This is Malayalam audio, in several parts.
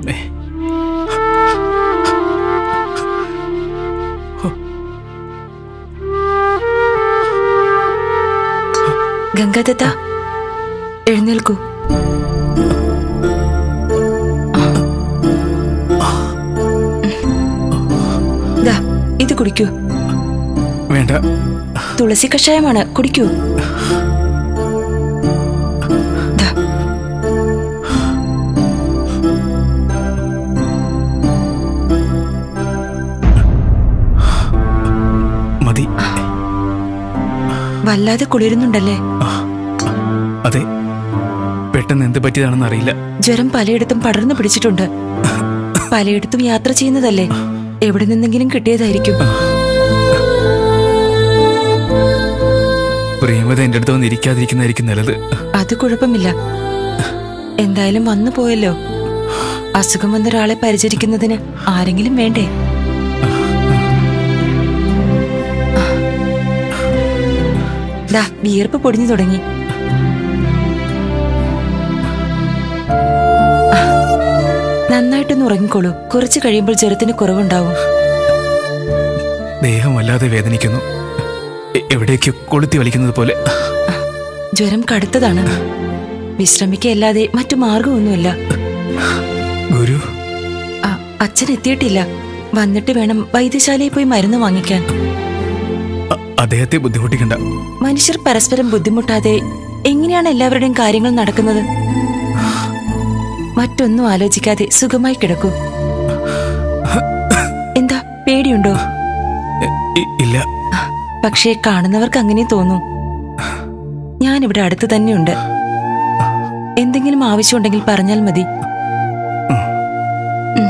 അമ്മേ ഗംഗാദത്ത എഴുന്നേൽക്കൂ ദാ, ഇത് കുടിക്കൂ വേണ്ട തുളസി കഷായമാണ് കുടിക്കൂ ദാ, മതി വല്ലാതെ കുളിരുന്നുണ്ടല്ലേ അതെ പെട്ടെന്ന് എന്ത് പറ്റിയതാണെന്ന് അറിയില്ല ജ്വരം പലയിടത്തും പടർന്നു പിടിച്ചിട്ടുണ്ട് പലയിടത്തും യാത്ര ചെയ്യുന്നതല്ലേ എവിടെ നിന്നെങ്കിലും കിട്ടിയതായിരിക്കും പ്രേമത എന്റെ അടുത്ത് വന്ന് ഇരിക്കാതിരിക്കുന്നതായിരിക്കും നല്ലത് അത് കുഴപ്പമില്ല എന്തായാലും വന്നു പോയല്ലോ അസുഖം വന്ന ഒരാളെ പരിചരിക്കുന്നതിന് ആരെങ്കിലും വേണ്ടേ ദാ വിയർപ്പ് പൊടിഞ്ഞു തുടങ്ങി നന്നായിട്ടൊന്ന് ഉറങ്ങിക്കോളൂ കുറച്ച് കഴിയുമ്പോൾ ജ്വരത്തിന് കുറവുണ്ടാവും ദേഹം വല്ലാതെ വേദനിക്കുന്നു എ- എവിടേക്കോ കൊളുത്തി വലിക്കുന്നത് പോലെ ജ്വരം കടുത്തതാണ് വിശ്രമിക്കല്ലാതെ മറ്റു മാർഗമൊന്നുമില്ല ഗുരു ആ, അച്ഛൻ എത്തിയിട്ടില്ല വന്നിട്ട് വേണം വൈദ്യശാലയിൽ പോയി മരുന്ന് വാങ്ങിക്കാൻ അ- അദ്ദേഹത്തെ ബുദ്ധിമുട്ടിക്കണ്ട മനുഷ്യർ പരസ്പരം ബുദ്ധിമുട്ടാതെ എങ്ങനെയാണ് എല്ലാവരുടെയും കാര്യങ്ങൾ നടക്കുന്നത് മറ്റൊന്നും ആലോചിക്കാതെ സുഖമായി കിടക്കൂ എന്താ പേടിയുണ്ടോ എ- ഇ- ഇല്ല പക്ഷേ കാണുന്നവർക്ക് അങ്ങനെ തോന്നും ഞാനിവിടെ അടുത്ത് തന്നെയുണ്ട് എന്തെങ്കിലും ആവശ്യമുണ്ടെങ്കിൽ പറഞ്ഞാൽ മതി ഉം.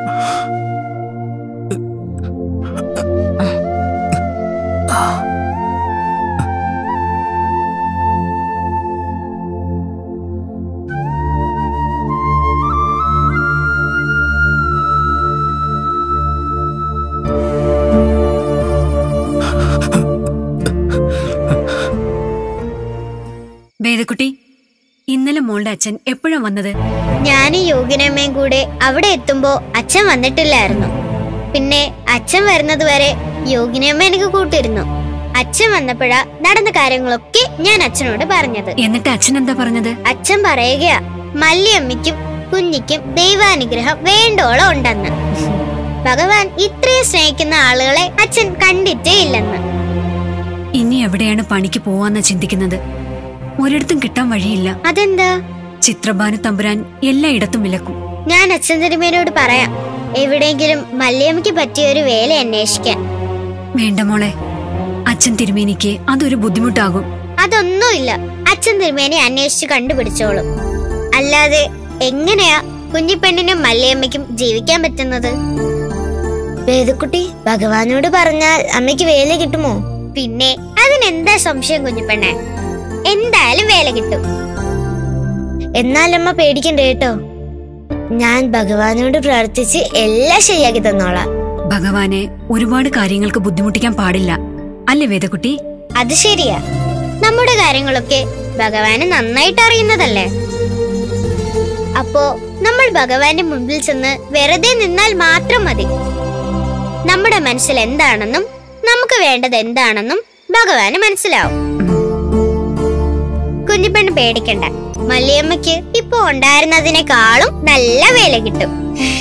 വേദക്കുട്ടി ഇന്നലെ മോളുടെ അച്ഛൻ എപ്പോഴാ വന്നത് ഞാനും യോഗിനമ്മയും കൂടെ അവിടെ എത്തുമ്പോ അച്ഛൻ വന്നിട്ടില്ലായിരുന്നു പിന്നെ അച്ഛൻ വരുന്നത് വരെ യോഗിനമ്മ എനിക്ക് കൂട്ടിരുന്നു അച്ഛൻ വന്നപ്പോഴാ നടന്ന കാര്യങ്ങളൊക്കെ ഞാൻ അച്ഛനോട് പറഞ്ഞത് എന്നിട്ട് അച്ഛൻ എന്താ പറഞ്ഞത് അച്ഛൻ പറയുകയാ മല്ലിയമ്മയ്ക്കും കുഞ്ഞിക്കും ദൈവാനുഗ്രഹം വേണ്ടോളം ഉണ്ടെന്ന് ഭഗവാൻ ഇത്രയും സ്നേഹിക്കുന്ന ആളുകളെ അച്ഛൻ കണ്ടിട്ടേ ഇല്ലെന്ന് ഇനി എവിടെയാണ് പണിക്ക് പോവാന്നാ ചിന്തിക്കുന്നത് ഒരിടത്തും കിട്ടാൻ വഴിയില്ല അതെന്താ ചിത്രഭാനു തമ്പുരാൻ എല്ലായിടത്തും വിലക്കും ഞാൻ അച്ഛൻ തിരുമേനോട് പറയാം എവിടെയെങ്കിലും മല്ലിയമ്മയ്ക്ക് പറ്റിയ ഒരു വേല അന്വേഷിക്കാൻ വേണ്ട മോളെ അച്ഛൻ തിരുമേനിക്ക് അതൊരു ബുദ്ധിമുട്ടാകും അതൊന്നുമില്ല അച്ഛൻ തിരുമേനെ അന്വേഷിച്ച് കണ്ടുപിടിച്ചോളും അല്ലാതെ എങ്ങനെയാ കുഞ്ഞിപ്പെണ്ണിനും മല്ലിയമ്മയ്ക്കും ജീവിക്കാൻ പറ്റുന്നത് വേദക്കുട്ടി ഭഗവാനോട് പറഞ്ഞാൽ അമ്മയ്ക്ക് വേല കിട്ടുമോ പിന്നെ അതിനെന്താ സംശയം കുഞ്ഞിപ്പെണ്ണെ എന്തായാലും വേല കിട്ടും എന്നാൽ അമ്മ പേടിക്കണ്ട കേട്ടോ ഞാൻ ഭഗവാനോട് പ്രാർത്ഥിച്ച് എല്ലാം ശരിയാക്കി തന്നോളാം ഭഗവാനെ ഒരുപാട് കാര്യങ്ങൾക്ക് ബുദ്ധിമുട്ടിക്കാൻ പാടില്ല അല്ലേ വേദക്കുട്ടി അത് ശരിയാ നമ്മുടെ കാര്യങ്ങളൊക്കെ ഭഗവാന് നന്നായിട്ട് അറിയുന്നതല്ലേ അപ്പോ നമ്മൾ ഭഗവാന്റെ മുൻപിൽ ചെന്ന് വെറുതെ നിന്നാൽ മാത്രം മതി നമ്മുടെ മനസ്സിൽ എന്താണെന്നും നമുക്ക് വേണ്ടത് എന്താണെന്നും ഭഗവാന് മനസ്സിലാവും കുഞ്ഞിപ്പെണ്ണ് പേടിക്കണ്ട മല്ലിയമ്മയ്ക്ക് ഇപ്പൊ ഉണ്ടായിരുന്നതിനേക്കാളും നല്ല വേല കിട്ടും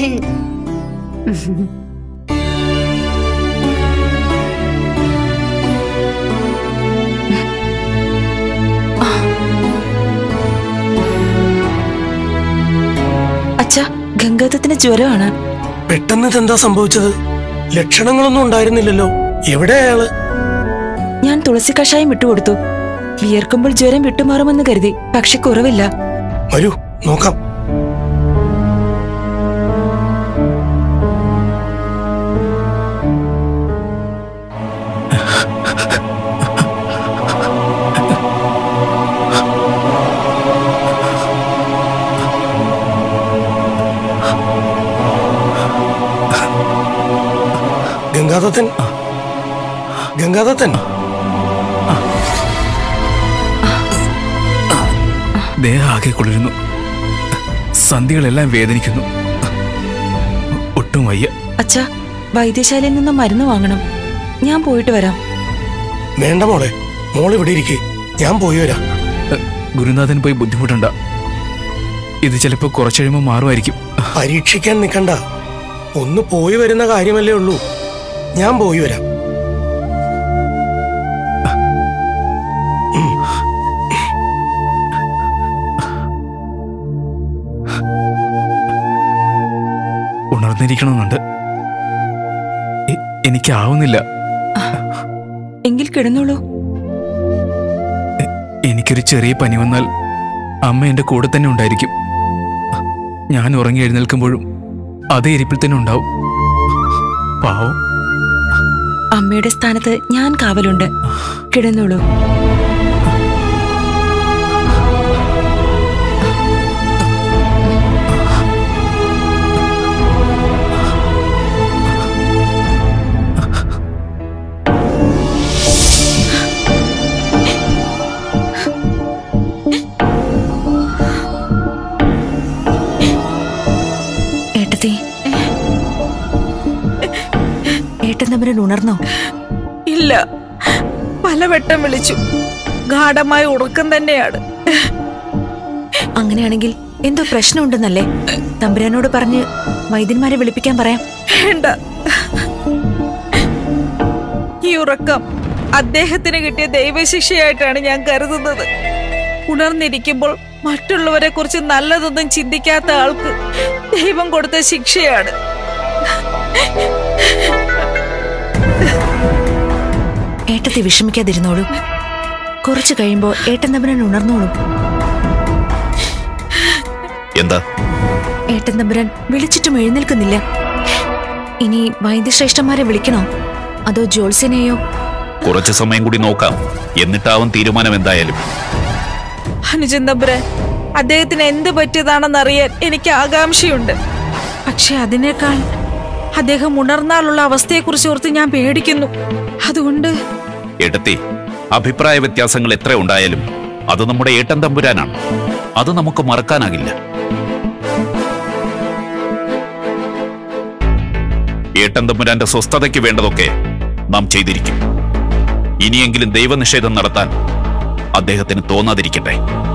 അച്ഛാ ഗംഗാധത്തിന് ജ്വരമാണ് പെട്ടെന്ന് ഇതെന്താ സംഭവിച്ചത് ലക്ഷണങ്ങളൊന്നും ഉണ്ടായിരുന്നില്ലല്ലോ എവിടെ അയാള് ഞാൻ തുളസി കഷായം വിട്ടുകൊടുത്തു വിയർക്കുമ്പോൾ ജ്വരം വിട്ടുമാറുമെന്ന് കരുതി പക്ഷെ കുറവില്ല വരൂ നോക്കാം ഗംഗാദത്തൻ ഗംഗാദത്തൻ ദേഹം ആകെ കുളിരുന്നു സന്ധികളെല്ലാം വേദനിക്കുന്നു ഒട്ടും വയ്യ അച്ഛാ വൈദ്യശാലയിൽ നിന്ന് മരുന്ന് വാങ്ങണം ഞാൻ പോയിട്ട് വരാം വേണ്ട മോളെ മോൾ ഇവിടെ ഇരിക്കേ ഞാൻ പോയി വരാം എ, ഗുരുനാഥൻ പോയി ബുദ്ധിമുട്ടണ്ട ഇത് ചിലപ്പോൾ കുറച്ച് കഴിയുമ്പോൾ മാറുമായിരിക്കും പരീക്ഷിക്കാൻ നിൽക്കണ്ട ഒന്ന് പോയി വരുന്ന കാര്യമല്ലേ ഉള്ളൂ ഞാൻ പോയി വരാം ഉണർന്നിരിക്കണമെന്നുണ്ട് എ- എനിക്കാവുന്നില്ല എങ്കിൽ കിടന്നോളൂ എനിക്കൊരു ചെറിയ പനി വന്നാൽ അമ്മ എൻ്റെ കൂടെ തന്നെ ഉണ്ടായിരിക്കും ഞാൻ ഉറങ്ങി എഴുന്നേൽക്കുമ്പോഴും അതേ ഇരിപ്പിൽ തന്നെ ഉണ്ടാവും പാവം അമ്മയുടെ സ്ഥാനത്ത് ഞാൻ കാവലുണ്ട് കിടന്നോളൂ ഏട്ടത്തി ഏട്ടൻ തമ്പുരാൻ ഉണർന്നോ ഇല്ല പലവട്ടം വിളിച്ചു ഗാഠമായ ഉറക്കം തന്നെയാണ് അങ്ങനെയാണെങ്കിൽ എന്തോ പ്രശ്നമുണ്ടെന്നല്ലേ തമ്പുരാനോട് പറഞ്ഞ് വൈദ്യന്മാരെ വിളിപ്പിക്കാൻ പറയാം വേണ്ട ഈ ഉറക്കം അദ്ദേഹത്തിന് കിട്ടിയ ദൈവശിക്ഷയായിട്ടാണ് ഞാൻ കരുതുന്നത് ഉണർന്നിരിക്കുമ്പോൾ മറ്റുള്ളവരെ കുറിച്ച് നല്ലതൊന്നും ചിന്തിക്കാത്ത ആൾക്ക് ദൈവം കൊടുത്ത ശിക്ഷയാണ് ഏട്ടത്തി വിഷമിക്കാതിരുന്നോളൂ കുറച്ചു കഴിയുമ്പോ ഏട്ടൻ തമ്പുരാൻ ഉണർന്നോളൂ എന്താ ഏട്ടൻ തമ്പുരാൻ വിളിച്ചിട്ടും എഴുന്നേൽക്കുന്നില്ല ഇനി വൈദ്യശ്രേഷ്ഠന്മാരെ വിളിക്കണോ അതോ ജോത്സ്യനെയോ കുറച്ചു സമയം കൂടി നോക്കാം എന്നിട്ടാവും തീരുമാനം എന്തായാലും അനുജൻ തമ്പുരാൻ അദ്ദേഹത്തിന് എന്ത് പറ്റിയതാണെന്ന് അറിയാൻ എനിക്ക് ആകാംക്ഷയുണ്ട് പക്ഷെ അതിനേക്കാൾ അദ്ദേഹം ഉണർന്നാലുള്ള അവസ്ഥയെക്കുറിച്ച് ഓർത്ത് ഞാൻ പേടിക്കുന്നു അതുകൊണ്ട് ഏട്ടത്തി അഭിപ്രായ വ്യത്യാസങ്ങൾ എത്ര ഉണ്ടായാലും അത് നമ്മുടെ ഏട്ടൻ തമ്പുരാനാണ് അത് നമുക്ക് മറക്കാനാകില്ല ഏട്ടൻ തമ്പുരാന്റെ സ്വസ്ഥതയ്ക്ക് വേണ്ടതൊക്കെ നാം ചെയ്തിരിക്കും ഇനിയെങ്കിലും ദൈവനിഷേധം നടത്താൻ അദ്ദേഹത്തിന് തോന്നാതിരിക്കട്ടെ